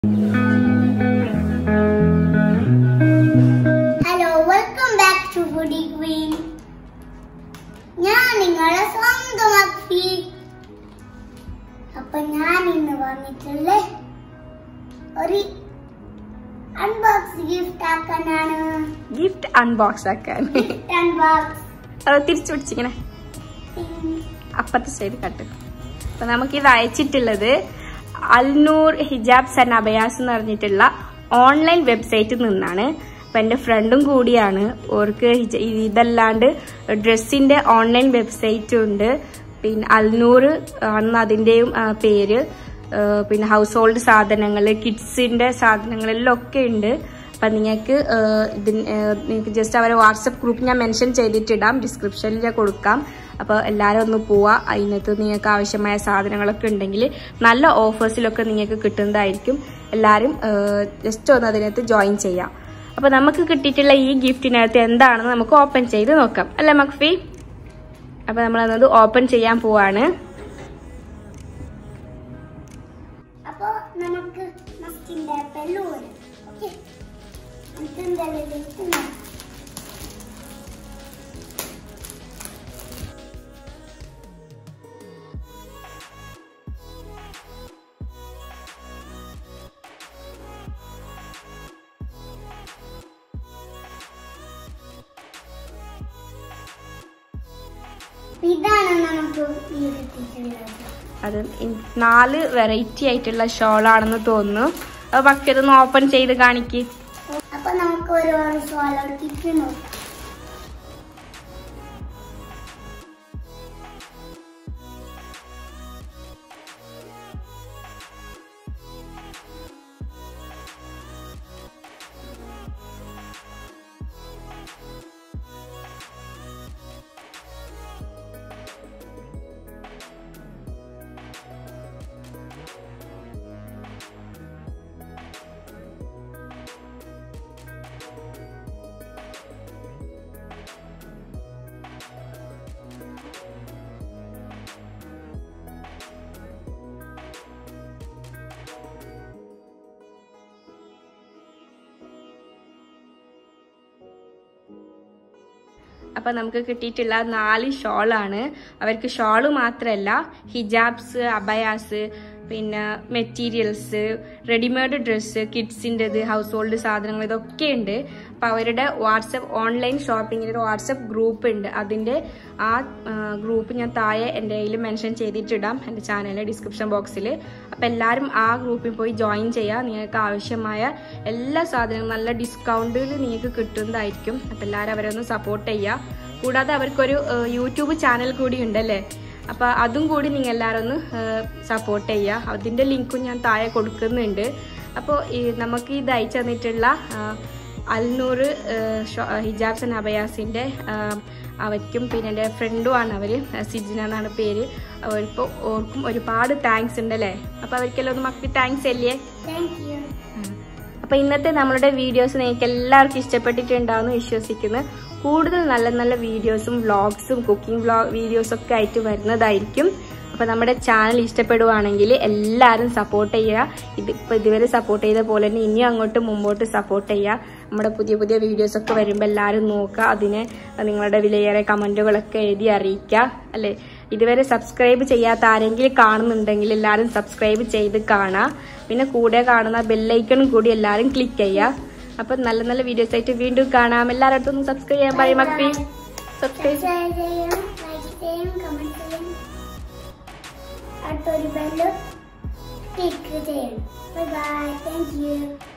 hello welcome back to foodie queen ഞാൻ നിങ്ങളെ സ്വന്തം അക്ഷി അപ്പൊ ഞാൻ ഇന്ന് വന്നിട്ടുള്ള ഒരു അൺബോക്സ് ഗിഫ്റ്റ് ആക്കാനാണ് ഗിഫ്റ്റ് അൺബോക്സ് ആക്കാൻ ഗിഫ്റ്റ് അൺബോക്സ് അത് തിരിച്ചു പിടിച്ചിങ്ങനെ അപ്പത്തെ സൈഡ് കട്ട് അപ്പൊ നമുക്ക് ഇത് അയച്ചിട്ടുള്ളത് അൽനൂർ ഹിജാബ്സ് ആൻഡ് അബയാസ് എന്ന് പറഞ്ഞിട്ടുള്ള ഓൺലൈൻ വെബ്സൈറ്റിൽ നിന്നാണ് അപ്പൊ എന്റെ ഫ്രണ്ടും കൂടിയാണ് ഓർക്ക് ഹിജ- ഇതല്ലാണ്ട് ഡ്രസ്സിന്റെ ഓൺലൈൻ വെബ്സൈറ്റ് ഉണ്ട് പിന്നെ അൽനൂർ ആണ് അതിന്റെയും ആ, പേര് ആ, പിന്നെ ഹൗസ് ഹോൾഡ് സാധനങ്ങൾ കിഡ്സിന്റെ സാധനങ്ങളെല്ലാം ഒക്കെ ഉണ്ട് അപ്പൊ നിങ്ങൾക്ക് ഇതിന് നിങ്ങൾക്ക് ജസ്റ്റ് അവരെ വാട്സപ്പ് ഗ്രൂപ്പ് ഞാൻ മെൻഷൻ ചെയ്തിട്ടിടാം ഡിസ്ക്രിപ്ഷനിൽ ഞാൻ കൊടുക്കാം അപ്പോൾ എല്ലാവരും ഒന്ന് പോവാ അതിനകത്ത് നിങ്ങൾക്ക് ആവശ്യമായ സാധനങ്ങളൊക്കെ ഉണ്ടെങ്കിൽ നല്ല ഓഫേഴ്സിലൊക്കെ നിങ്ങൾക്ക് കിട്ടുന്നതായിരിക്കും എല്ലാവരും ജസ്റ്റ് ഒന്ന് അതിനകത്ത് ജോയിൻ ചെയ്യാം അപ്പോൾ നമുക്ക് കിട്ടിയിട്ടുള്ള ഈ ഗിഫ്റ്റിനകത്ത് എന്താണെന്ന് നമുക്ക് ഓപ്പൺ ചെയ്ത് നോക്കാം അല്ലേ മക്ഫി അപ്പോൾ നമ്മളത് ഓപ്പൺ ചെയ്യാൻ പോവാണ് അപ്പൊ നമുക്ക് മസ്റ്റിന്റെ ബലൂൺ ഓക്കെ നമുക്ക് എന്തായാലും ലിസ്റ്റ് നോക്കാം ഇതാണ് നമുക്ക് ഈ കിട്ടിയിട്ടുള്ളത് അത് ഇൻ- നാല് വെറൈറ്റി ആയിട്ടുള്ള ഷോളാണെന്ന് തോന്നുന്നു അപ്പോൾ പക്ഷെ ഇതൊന്ന് ഓപ്പൺ ചെയ്ത് കാണിക്ക് അപ്പൊ നമുക്ക് ഓരോ സോളോട്ടിക്ക് നോക്കാം അപ്പൊ നമുക്ക് കിട്ടിയിട്ടുള്ള നാല് ഷോളാണ് അവർക്ക് ഷോള് മാത്രമല്ല ഹിജാബ്സ് അബയാസ് പിന്നെ മെറ്റീരിയൽസ് റെഡിമെയ്ഡ് ഡ്രസ്സ് കിഡ്സിൻ്റെത് ഹൗസ് ഹോൾഡ് സാധനങ്ങൾ ഇതൊക്കെ ഉണ്ട് അപ്പൊ അവരുടെ വാട്സപ്പ് ഓൺലൈൻ ഷോപ്പിങ്ങിൻ്റെ ഒരു വാട്സപ്പ് ഗ്രൂപ്പ് ഉണ്ട് അതിന്റെ ആ ഗ്രൂപ്പ് ഞാൻ താഴെ എൻ്റെ കയ്യിൽ മെൻഷൻ ചെയ്തിട്ടിടാം എൻ്റെ ചാനലിലെ ഡിസ്ക്രിപ്ഷൻ ബോക്സിൽ അപ്പം എല്ലാവരും ആ ഗ്രൂപ്പിൽ പോയി ജോയിൻ ചെയ്യുക നിങ്ങൾക്ക് ആവശ്യമായ എല്ലാ സാധനങ്ങളും നല്ല ഡിസ്കൗണ്ടിൽ നിങ്ങൾക്ക് കിട്ടുന്നതായിരിക്കും അപ്പം എല്ലാവരും അവരെ ഒന്ന് സപ്പോർട്ട് ചെയ്യുക കൂടാതെ അവർക്കൊരു ഏഹ്, യൂട്യൂബ് ചാനൽ കൂടി ഉണ്ടല്ലേ അപ്പോൾ അതും കൂടി നിങ്ങൾ എല്ലാവരും ഒന്ന് സപ്പോർട്ട് ചെയ്യുക അതിൻ്റെ ലിങ്കും ഞാൻ താഴെ കൊടുക്കുന്നുണ്ട് അപ്പോൾ ഈ നമുക്ക് ഇത് അയച്ചു തന്നിട്ടുള്ള ആ, അൽനൂർ ഹിജാബ്സ് ആൻഡ് അബയാസിൻ്റെ അവർക്കും പിന്നെ എൻ്റെ ഫ്രണ്ടുമാണ് അവർ സിജിന എന്നാണ് പേര് അവരിപ്പോൾ ഓർക്കും ഒരുപാട് താങ്ക്സ് ഉണ്ടല്ലേ അപ്പോൾ അവർക്കെല്ലാം ഒന്ന് മക്കൾ താങ്ക്സ് അല്ലേ താങ്ക് യു അപ്പൊ ഇന്നത്തെ നമ്മളുടെ വീഡിയോസ് നിങ്ങൾക്ക് എല്ലാവർക്കും ഇഷ്ടപ്പെട്ടിട്ടുണ്ടാവുമെന്ന് വിശ്വസിക്കുന്നു കൂടുതൽ നല്ല നല്ല വീഡിയോസും വ്ളോഗ്സും കുക്കിംഗ് വ്ളോഗ് വീഡിയോസ് ഒക്കെ ആയിട്ട് വരുന്നതായിരിക്കും അപ്പൊ നമ്മുടെ ചാനൽ ഇഷ്ടപ്പെടുവാണെങ്കിൽ എല്ലാവരും സപ്പോർട്ട് ചെയ്യുക ഇത് ഇപ്പൊ ഇതുവരെ സപ്പോർട്ട് ചെയ്ത പോലെ തന്നെ ഇനിയും അങ്ങോട്ട് മുമ്പോട്ട് സപ്പോർട്ട് ചെയ്യുക നമ്മുടെ പുതിയ പുതിയ വീഡിയോസ് ഒക്കെ വരുമ്പോൾ എല്ലാവരും നോക്കുക അതിന് നിങ്ങളുടെ വിലയേറെ കമന്റുകളൊക്കെ എഴുതി അറിയിക്കുക അല്ലേ ഇതുവരെ സബ്സ്ക്രൈബ് ചെയ്യാത്ത ആരെങ്കിലും കാണുന്നുണ്ടെങ്കിൽ എല്ലാവരും സബ്സ്ക്രൈബ് ചെയ്ത് കാണാം പിന്നെ കൂടെ കാണുന്ന ബെല്ലൈക്കണും കൂടി എല്ലാവരും ക്ലിക്ക് ചെയ്യുക അപ്പൊ നല്ല നല്ല വീഡിയോസ് ആയിട്ട് വീണ്ടും കാണാം എല്ലാവരുടെ ഒന്ന് സബ്സ്ക്രൈബ് ചെയ്യാൻ പറയും മക്കളി സബ്സ്ക്രൈബ് ഷെയർ ചെയ്യും ലൈക്ക് ചെയ്യും കമന്റ് ചെയ്യും അടുത്തൊരു ബെല്ല് ക്ലിക്ക് ചെയ്യണം ബൈ ബൈ താങ്ക് യു